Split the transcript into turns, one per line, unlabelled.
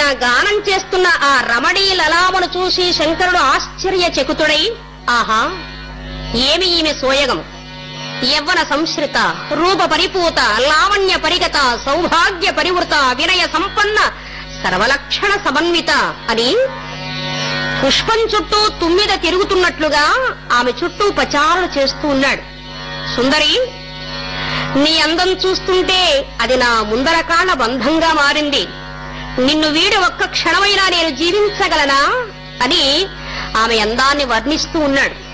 గానం చేస్తున్న ఆ రమణీ లలామను చూసి శంకరుడు ఆశ్చర్యచకితుడై ఆహా ఏమి ఈమె సోయగం యవ్వన సంశ్రిత రూప పరిపూత లావణ్య పరిగత సౌభాగ్య పరివృత వినయ సంపన్న సర్వలక్షణ సమన్విత అని పుష్పం చుట్టూ తుమ్మిద తిరుగుతున్నట్లుగా ఆమె చుట్టూ పచారులు చేస్తూ ఉన్నాడు సుందరి నీ అందం చూస్తుంటే అది నా ముందర కాళ్ళ బంధంగా మారింది నిన్ను వీడి ఒక్క క్షణమైనా నేను జీవించగలనా అని ఆమె అందాన్ని వర్ణిస్తూ ఉన్నాడు